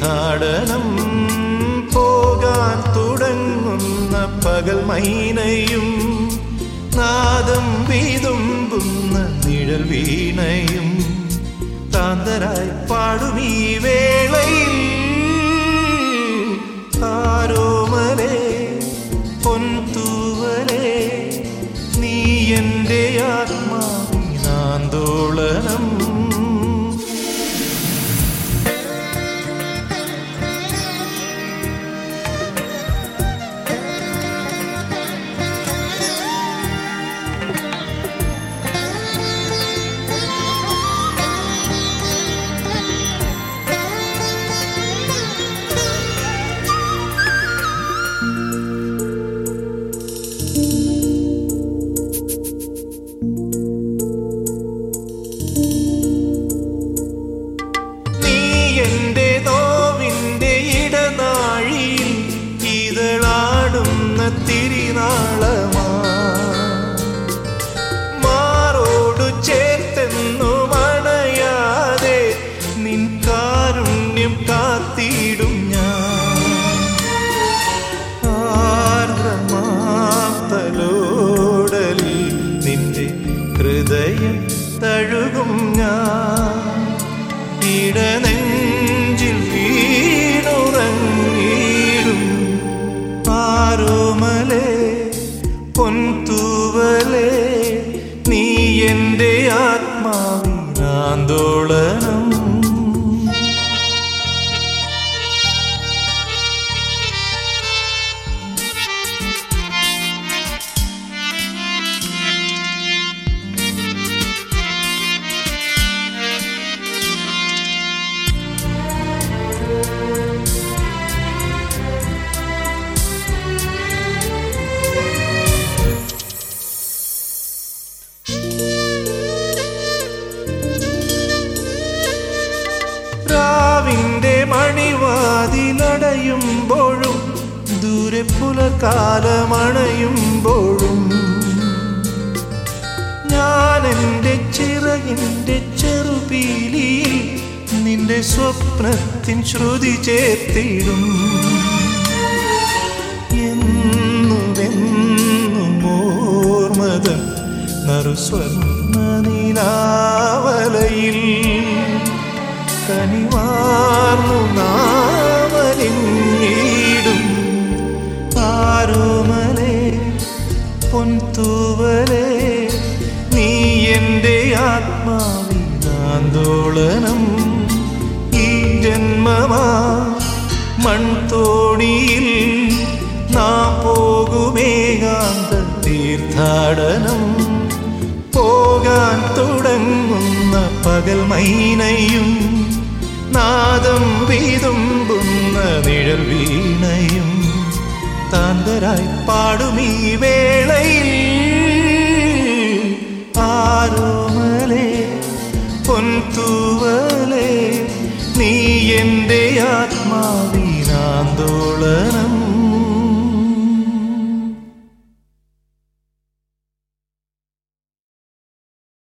തീർത്ഥാടനം പോകാൻ തുടങ്ങുന്ന പകൽ മൈനയും നാദം വീതുമ്പുന്ന നിഴൽ വീണയും താന്തരായി പാടും ഈ വേളയിൽ ആരോമലേ പൊൻതൂവലേ നീ എൻ്റെ ആത്മാവിനാന്തോളനം നീ എൻ്റെ നോവിൻ്റെ ഇടനാഴിയിൽ ഇതളാടുന്ന തിരിനാളമാ മാറോടു ചേർത്തെന്നു മണയാതെ നിൻ കാരുണ്യം കാത്തിടും ഞാൻ ആർദ്രമാത്തലോടലിൽ നിന്റെ ഹൃദയം തഴുകും ഞാൻ ഇടനെഞ്ചിൽ വീണുറങ്ങിടും ആരോമലേ പൊൻതൂവലേ നീ എൻ്റെ ആത്മാവിനാന്തോളനം രാവിന്റെ മണിവാതിലടയുമ്പോഴും ദൂരെ പുലകാലമണയുമ്പോഴും ഞാൻ എൻ്റെ ചിറകിൻ്റെ ചെറുപീലിയിൽ നിന്റെ സ്വപ്നത്തിൻ ശ്രുതി ചേർത്തിടും എന്നുമെന്നും ഓർമ്മതൻ നറുസ്വർണ്ണ നിലാവലയിൽ കനിവാർന്നു നാവലിങ്ങിടും ആരോമലേ പൊൻതൂവലേ നീ എൻ്റെ ആത്മാവിനാന്തോളനം ഈ ജന്മമാ മൺതോണിയിൽ നാം പോകുമേകാന്ത തീർത്ഥാടനം പോകാൻ തുടങ്ങുന്ന പകൽ മൈനയും നാദം വീതുമ്പുന്ന നിഴൽ വീണയും താന്തരായി പാടും ഈ വേളയിൽ